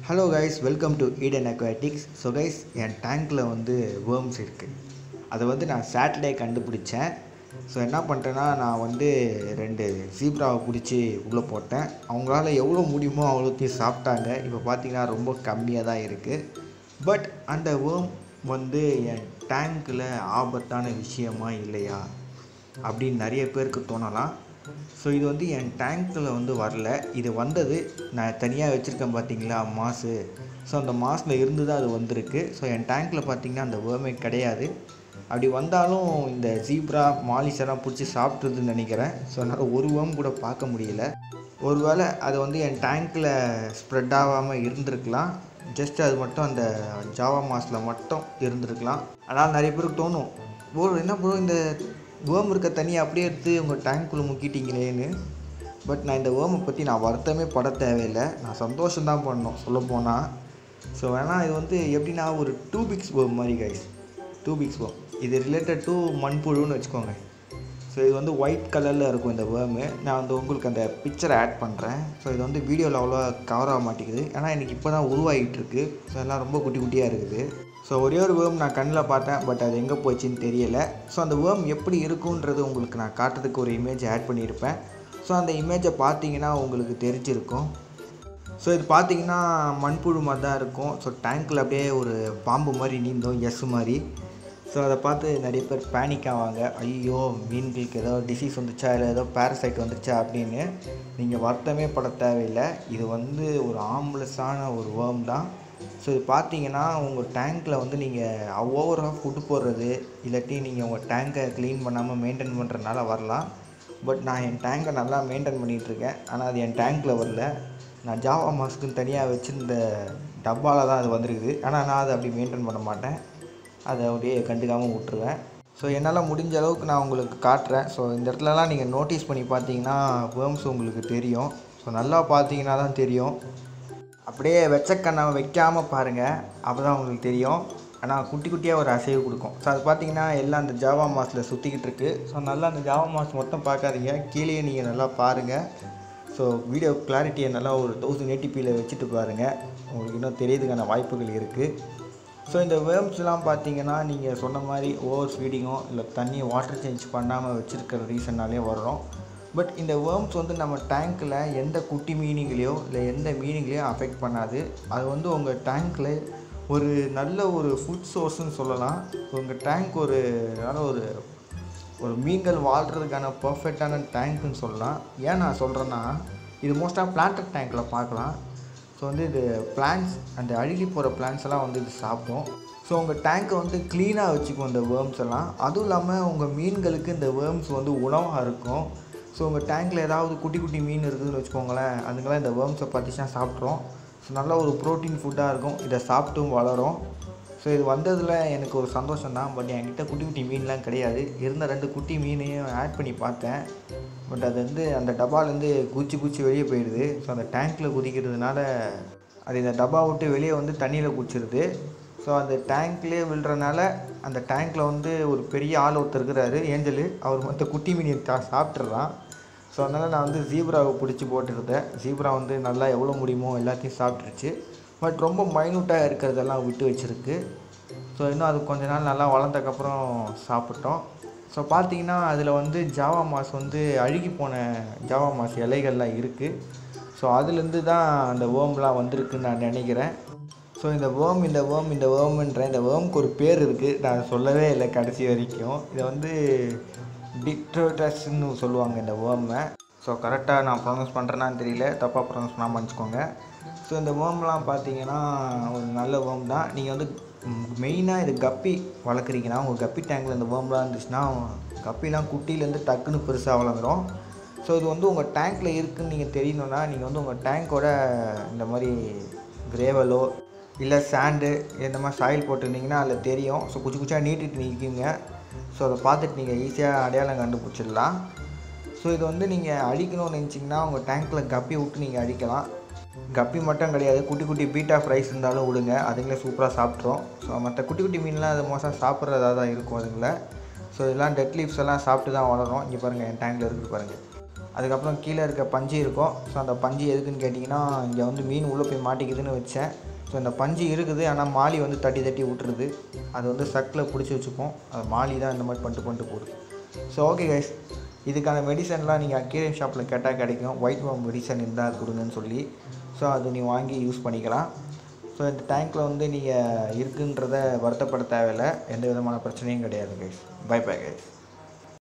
hello guys welcome to Eden Aquatics so guys என் டேங்க்கில் வந்து வேர்ம்ஸ் இருக்குது அதை வந்து நான் சாட்டர்டே கண்டுபிடிச்சேன் ஸோ என்ன பண்ணிட்டேன்னா நான் வந்து ரெண்டு ஜீப்ராவை பிடிச்சி உள்ளே போட்டேன் அவங்களால எவ்வளோ முடியுமோ அவ்வளோத்தையும் சாப்பிட்டாங்க இப்போ பார்த்தீங்கன்னா ரொம்ப கம்மியாக தான் இருக்குது பட் அந்த வேர்ம் வந்து என் டேங்க்கில் ஆபத்தான விஷயமா இல்லையா அப்படின்னு நிறைய பேருக்கு தோணலாம் ஸோ இது வந்து என் டேங்க்கில் வந்து வரல இது வந்தது நான் தனியாக வச்சுருக்கேன் பார்த்தீங்களா மாசு ஸோ அந்த மாசில் இருந்து தான் அது வந்திருக்கு ஸோ என் டேங்க்கில் பார்த்தீங்கன்னா அந்த வேர்மே கிடையாது அப்படி வந்தாலும் இந்த ஜீப்ரா மாலிஸ் எல்லாம் பிடிச்சி சாப்பிட்றதுன்னு நினைக்கிறேன் ஸோ என்னால் ஒரு வேர்ம் கூட பார்க்க முடியல ஒருவேளை அது வந்து என் டேங்க்கில் ஸ்ப்ரெட் ஆகாமல் இருந்திருக்கலாம் ஜஸ்ட் அது மட்டும் அந்த ஜாவா மாஸில் மட்டும் இருந்திருக்கலாம் ஆனால் நிறைய பேருக்கு தோணும் ப்ரோ என்ன ப்ரோ இந்த வேர்ம் இருக்க தண்ணியை அப்படியே எடுத்து உங்கள் டேங்க்குள்ளே முக்கிட்டீங்களேன்னு பட் நான் இந்த வேர்மை பற்றி நான் வருத்தமே பட தேவையில்லை நான் சந்தோஷம்தான் பண்ணோம் சொல்லப்போனால் ஸோ வேணால் இது வந்து எப்படின்னா ஒரு டூ பிக்ஸ் வேர்ம் மாதிரி கைஸ் டூ பிக்ஸ் வேர்ம் இது ரிலேட்டட் டு மண்புழுன்னு வச்சுக்கோங்க ஸோ இது வந்து ஒயிட் கலரில் இருக்கும் இந்த வேர்மு நான் வந்து உங்களுக்கு அந்த பிக்சரை ஆட் பண்ணுறேன் ஸோ இது வந்து வீடியோவில் அவ்வளோ கவர் ஆக மாட்டேங்குது ஏன்னா எனக்கு இப்போ தான் உருவாகிட்டு இருக்கு ஸோ எல்லாம் ரொம்ப குட்டி குட்டியாக இருக்குது ஸோ ஒரே ஒரு வேர்ம் நான் கண்ணில் பார்த்தேன் பட் அது எங்கே போச்சுன்னு தெரியலை ஸோ அந்த வேர்ம் எப்படி இருக்குன்றது உங்களுக்கு நான் காட்டுறதுக்கு ஒரு இமேஜ் ஆட் பண்ணியிருப்பேன் ஸோ அந்த இமேஜை பார்த்தீங்கன்னா உங்களுக்கு தெரிஞ்சிருக்கும் ஸோ இது பார்த்தீங்கன்னா மண்புழு மாதிரி தான் இருக்கும் ஸோ டேங்க்கில் அப்படியே ஒரு பாம்பு மாதிரி நீந்தோம் எஸ் மாதிரி ஸோ அதை பார்த்து நிறைய பேர் பேனிக் ஆவாங்க ஐயோ மீன்களுக்கு ஏதோ டிசீஸ் வந்துச்சா இல்லை ஏதோ பேரசைட் வந்துச்சா அப்படின்னு நீங்கள் வருத்தமே பட தேவையில்லை இது வந்து ஒரு ஆம்புலஸான ஒரு வேர்ம் தான் ஸோ இது பார்த்தீங்கன்னா உங்கள் டேங்க்கில் வந்து நீங்கள் ஓவராக ஃபுட்டு போடுறது இல்லாட்டி நீங்கள் உங்கள் டேங்கை க்ளீன் பண்ணாமல் மெயின்டைன் பண்ணுறதுனால வரலாம் பட் நான் என் டேங்கை நல்லா மெயின்டைன் பண்ணிகிட்ருக்கேன் ஆனால் அது என் டேங்க்கில் வரல நான் ஜாவா மாஸ்க்குன்னு தனியாக வச்சுருந்த டப்பாவில் தான் அது வந்திருக்குது ஆனால் நான் அதை அப்படி மெயின்டைன் பண்ண மாட்டேன் அதை அப்படியே கண்டுக்காமல் விட்ருவேன் ஸோ என்னால் முடிஞ்ச அளவுக்கு நான் உங்களுக்கு காட்டுறேன் ஸோ இந்த இடத்துலலாம் நீங்கள் நோட்டீஸ் பண்ணி பார்த்தீங்கன்னா வேர்ம்ஸ் உங்களுக்கு தெரியும் ஸோ நல்லா பார்த்தீங்கன்னா தான் தெரியும் அப்படியே வெச்சக்கண்ணை வைக்காமல் பாருங்கள் அப்போ தான் உங்களுக்கு தெரியும் ஆனால் குட்டி குட்டியாக ஒரு அசைவு கொடுக்கும் ஸோ அது பார்த்தீங்கன்னா எல்லாம் அந்த ஜாவா மாஸில் சுற்றிக்கிட்டு இருக்கு ஸோ நல்லா அந்த ஜாவா மாஸ் மட்டும் பார்க்காதீங்க கீழே நீங்கள் நல்லா பாருங்கள் ஸோ வீடியோ கிளாரிட்டியை நல்லா ஒரு தௌசண்ட் ஏடிபியில் வச்சுட்டு பாருங்கள் உங்களுக்கு இன்னும் தெரியறதுக்கான வாய்ப்புகள் இருக்குது ஸோ இந்த வேர்ம்ஸ்லாம் பார்த்தீங்கன்னா நீங்கள் சொன்ன மாதிரி ஓவர் ஃபீடிங்கோ இல்லை தண்ணி வாட்டர் சேஞ்ச் பண்ணாமல் வச்சுருக்கிற ரீசன்னாலே வர்றோம் பட் இந்த வேர்ம்ஸ் வந்து நம்ம டேங்க்கில் எந்த குட்டி மீனிங்லேயோ இல்லை எந்த மீனிங்லேயோ அஃபெக்ட் பண்ணாது அது வந்து உங்கள் டேங்க்கில் ஒரு நல்ல ஒரு ஃபுட் சோர்ஸ்னு சொல்லலாம் உங்கள் டேங்க் ஒரு நல்ல ஒரு ஒரு மீன்கள் வாழ்கிறதுக்கான பர்ஃபெக்டான டேங்க்குன்னு சொல்லலாம் ஏன் நான் சொல்கிறேன்னா இது மோஸ்ட்டாக பிளான்டட் டேங்க்கில் பார்க்கலாம் ஸோ வந்து இது பிளான்ஸ் அந்த அழுகி போகிற பிளான்ஸ் எல்லாம் வந்து இது சாப்பிடும் ஸோ உங்கள் டேங்க்கை வந்து க்ளீனாக வச்சுக்கும் இந்த வேர்ம்ஸ் எல்லாம் அதுவும் இல்லாமல் உங்கள் மீன்களுக்கு இந்த வேர்ம்ஸ் வந்து உணவாக இருக்கும் ஸோ உங்கள் டேங்க்கில் ஏதாவது குட்டி குட்டி மீன் இருக்குதுன்னு வச்சுக்கோங்களேன் அதுங்களாம் இந்த வேர்ம்ஸை பார்த்திச்சுன்னா சாப்பிட்றோம் ஸோ நல்ல ஒரு ப்ரோட்டீன் ஃபுட்டாக இருக்கும் இதை சாப்பிட்டும் வளரும் ஸோ இது வந்ததில் எனக்கு ஒரு சந்தோஷம் தான் பட் என்கிட்ட குட்டி குட்டி மீன்லாம் கிடையாது இருந்த ரெண்டு குட்டி மீனையும் ஆட் பண்ணி பார்த்தேன் பட் அது வந்து அந்த டப்பாலேருந்து குச்சி குச்சி வெளியே போயிடுது ஸோ அந்த டேங்க்கில் குதிக்கிறதுனால அது இந்த டப்பா விட்டு வெளியே வந்து தண்ணியில் குச்சிருது ஸோ அந்த டேங்க்லேயே விழுறனால அந்த டேங்க்கில் வந்து ஒரு பெரிய ஆள் ஒருத்தர் இருக்கிறாரு ஏஞ்சலு அவர் மற்ற குட்டி மீனை தா சாப்பிட்றான் ஸோ அதனால் நான் வந்து ஜீப்ராவை பிடிச்சி போட்டுருந்தேன் ஜீப்ரா வந்து நல்லா எவ்வளோ முடியுமோ எல்லாத்தையும் சாப்பிட்ருச்சு பட் ரொம்ப மைனூட்டாக இருக்கிறதெல்லாம் விட்டு வச்சுருக்கு ஸோ இன்னும் அது கொஞ்ச நாள் நல்லா வளர்ந்ததுக்கப்புறம் சாப்பிட்டோம் ஸோ பார்த்தீங்கன்னா அதில் வந்து ஜாவா மாஸ் வந்து அழுகி போன ஜாவா மாஸ் இலைகள்லாம் இருக்குது ஸோ அதுலேருந்து தான் அந்த வேர்ம்லாம் வந்திருக்குன்னு நான் நினைக்கிறேன் ஸோ இந்த வேர்ம் இந்த வேர்ம் இந்த வேர்ம்ன்ற இந்த வேர்முக்கு ஒரு பேர் இருக்குது நான் சொல்லவே இல்லை கடைசி வரைக்கும் இதை வந்து டிக்டோட்டஸ்ன்னு சொல்லுவாங்க இந்த வேர்மை ஸோ கரெக்டாக நான் ப்ரொனவுன்ஸ் பண்ணுறேன்னான்னு தெரியல தப்பாக ப்ரொனவுன்ஸ் பண்ணாமல் மன்னிச்சிக்கோங்க ஸோ இந்த வேர்ம்லாம் பார்த்தீங்கன்னா ஒரு நல்ல வேர்ம் தான் நீங்கள் வந்து மெயினாக இது கப்பி வளர்க்குறீங்கன்னா உங்கள் கப்பி டேங்கில் இந்த வேர்ம்லாம் இருந்துச்சுன்னா கப்பிலாம் குட்டிலேருந்து டக்குன்னு பெருசாக வளர்ந்துடும் ஸோ இது வந்து உங்கள் டேங்க்கில் இருக்குதுன்னு நீங்கள் தெரியணுன்னா நீங்கள் வந்து உங்கள் டேங்க்கோட இந்த மாதிரி கிரேவலோ இல்லை சாண்டு இந்த மாதிரி சாயில் போட்டுருந்தீங்கன்னா அதில் தெரியும் ஸோ குச்சி குச்சியாக நீட்டிட்டு நிற்கிங்க ஸோ அதை பார்த்துட்டு நீங்கள் ஈஸியாக அடையாளம் கண்டுபிடிச்சிடலாம் ஸோ இது வந்து நீங்கள் அழிக்கணும்னு நினச்சிங்கன்னா உங்கள் டேங்க்கில் கப்பி விட்டு நீங்கள் அழிக்கலாம் கப்பி மட்டும் கிடையாது குட்டி குட்டி பீட்டா ஃப்ரைஸ் இருந்தாலும் விடுங்க அதுங்களே சூப்பராக சாப்பிட்ரும் ஸோ மற்ற குட்டி குட்டி மீன்லாம் அது மோஸ்ட்டாக சாப்பிட்றதா தான் இருக்கும் அதுங்கள ஸோ இதெல்லாம் டெட் லீவ்ஸ் எல்லாம் சாப்பிட்டு தான் வளரும் இங்கே பாருங்கள் என் டேங்கில் இருக்குது பாருங்கள் அதுக்கப்புறம் கீழே இருக்க பஞ்சு இருக்கும் ஸோ அந்த பஞ்சு எதுக்குன்னு கேட்டிங்கன்னா இங்கே வந்து மீன் உள்ளே போய் மாட்டிக்குதுன்னு வச்சேன் ஸோ இந்த பஞ்சு இருக்குது ஆனால் மாலி வந்து தட்டி தட்டி விட்டுருது அது வந்து சக்கில் பிடிச்சி வச்சுப்போம் அது மாலி தான் இந்த மாதிரி பண்ணிட்டு பண்ணிட்டு போகுது ஸோ ஓகே கைஸ் இதுக்கான மெடிசன்லாம் நீங்கள் அக்யூரியம் ஷாப்பில் கேட்டால் கிடைக்கும் ஒயிட் வார்ம் மெடிசன் இருந்தால் அது கொடுங்கன்னு சொல்லி ஸோ அது நீ வாங்கி யூஸ் பண்ணிக்கலாம் ஸோ இந்த டேங்க்கில் வந்து நீங்கள் இருக்குன்றத வருத்தப்பட தேவையில்லை எந்த விதமான பிரச்சனையும் கிடையாது கைஸ் பை பை கைஸ்